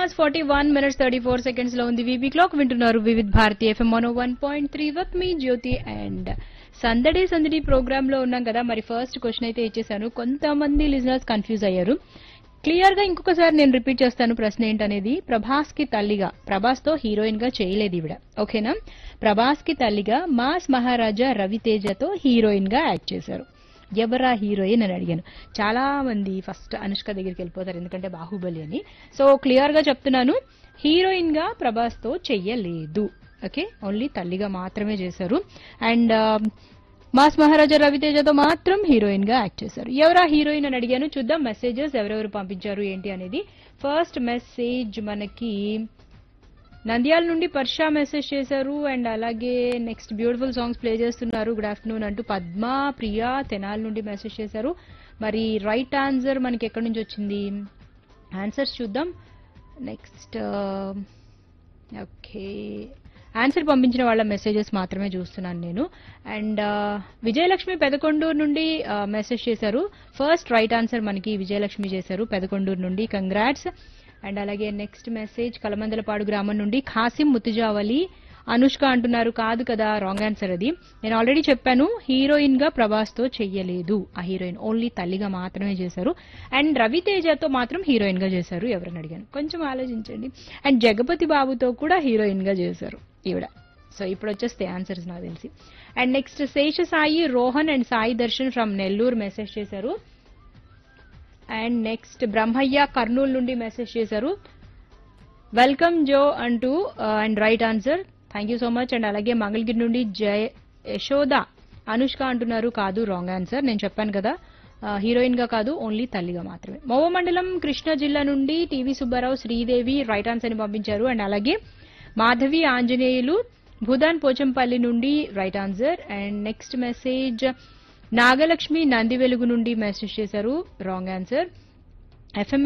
hours forty one minutes thirty four seconds లో ఉంది VB clock వింటున్నారు వివిధ్ భారతి ఎఫ్ఎం మనో one point three with me Jyothi and సందడే సందడి ప్రోగ్రామ్ లో ఉన్నాం కదా మరి ఫస్ట్ క్వశ్చన్ అయితే ఇచ్చేసాను కొంతమంది లిజనర్స్ కన్ఫ్యూజ్ అయ్యారు క్లియర్ గా ఇంకొకసారి నేను రిపీట్ చేస్తాను ప్రశ్న ఏంటనేది ప్రభాస్ కి తల్లిగా ప్రభాస్ తో హీరోయిన్ గా చేయలేదు ఈవిడ ఓకేనా ప్రభాస్ కి తల్లిగా మాస్ మహారాజా రవితేజతో హీరోయిన్ గా యాక్ట్ చేశారు ఎవరా హీరోయిన్ అని అడిగాను చాలా మంది ఫస్ట్ అనుష్క దగ్గరికి వెళ్ళిపోతారు ఎందుకంటే బాహుబలి అని సో క్లియర్ గా చెప్తున్నాను హీరోయిన్ గా ప్రభాస్ తో చెయ్యలేదు ఓకే ఓన్లీ తల్లిగా మాత్రమే చేశారు అండ్ మాస్ మహారాజా రవితేజతో మాత్రం హీరోయిన్ గా యాక్ట్ చేశారు ఎవరా హీరోయిన్ అని అడిగాను చూద్దాం మెసేజెస్ ఎవరెవరు పంపించారు ఏంటి అనేది ఫస్ట్ మెసేజ్ మనకి నంద్యాల నుండి పర్షా మెసేజ్ చేశారు అండ్ అలాగే నెక్స్ట్ బ్యూటిఫుల్ సాంగ్స్ ప్లే చేస్తున్నారు గుడ్ ఆఫ్టర్నూన్ అంటూ పద్మ ప్రియా తెనాల నుండి మెసేజ్ చేశారు మరి రైట్ ఆన్సర్ మనకి ఎక్కడి నుంచి వచ్చింది ఆన్సర్స్ చూద్దాం నెక్స్ట్ ఓకే ఆన్సర్ పంపించిన వాళ్ళ మెసేజెస్ మాత్రమే చూస్తున్నాను నేను అండ్ విజయలక్ష్మి పెదకొండూరు నుండి మెసేజ్ చేశారు ఫస్ట్ రైట్ ఆన్సర్ మనకి విజయలక్ష్మి చేశారు పెదకొండూరు నుండి కంగ్రాట్స్ అండ్ అలాగే నెక్స్ట్ మెసేజ్ కలమందలపాడు గ్రామం నుండి ఖాసిం ముతుజావలి అనుష్క అంటున్నారు కాదు కదా రాంగ్ ఆన్సర్ అది నేను ఆల్రెడీ చెప్పాను హీరోయిన్ గా ప్రభాస్ తో చెయ్యలేదు ఆ హీరోయిన్ ఓన్లీ తల్లిగా మాత్రమే చేశారు అండ్ రవితేజతో మాత్రం హీరోయిన్ గా చేశారు ఎవరని అడిగాను కొంచెం ఆలోచించండి అండ్ జగపతి బాబుతో కూడా హీరోయిన్ గా చేశారు ఈవిడ సో ఇప్పుడు వచ్చేస్తే ఆన్సర్స్ నాకు తెలిసి and next Sesha Sai Rohan and Sai Darshan from Nellore message చేశారు అండ్ నెక్స్ట్ బ్రహ్మయ్య కర్నూలు నుండి మెసేజ్ చేశారు వెల్కమ్ జో అంటూ and right answer thank you so much and అలాగే మంగళగిరి నుండి జయ యశోద అనుష్క అంటున్నారు కాదు రాంగ్ ఆన్సర్ నేను చెప్పాను కదా హీరోయిన్ గా కాదు ఓన్లీ తల్లిగా మాత్రమే మోవ మండలం కృష్ణా జిల్లా నుండి TV Subbarao Sridevi right answer ని పంపించారు అండ్ అలాగే మాధవి ఆంజనేయులు భూదాన్ పోచంపల్లి నుండి right answer and next message Nagalakshmi Nandi Velugu నుండి మెసేజ్ చేశారు రాంగ్ ఆన్సర్ ఎఫ్ఎం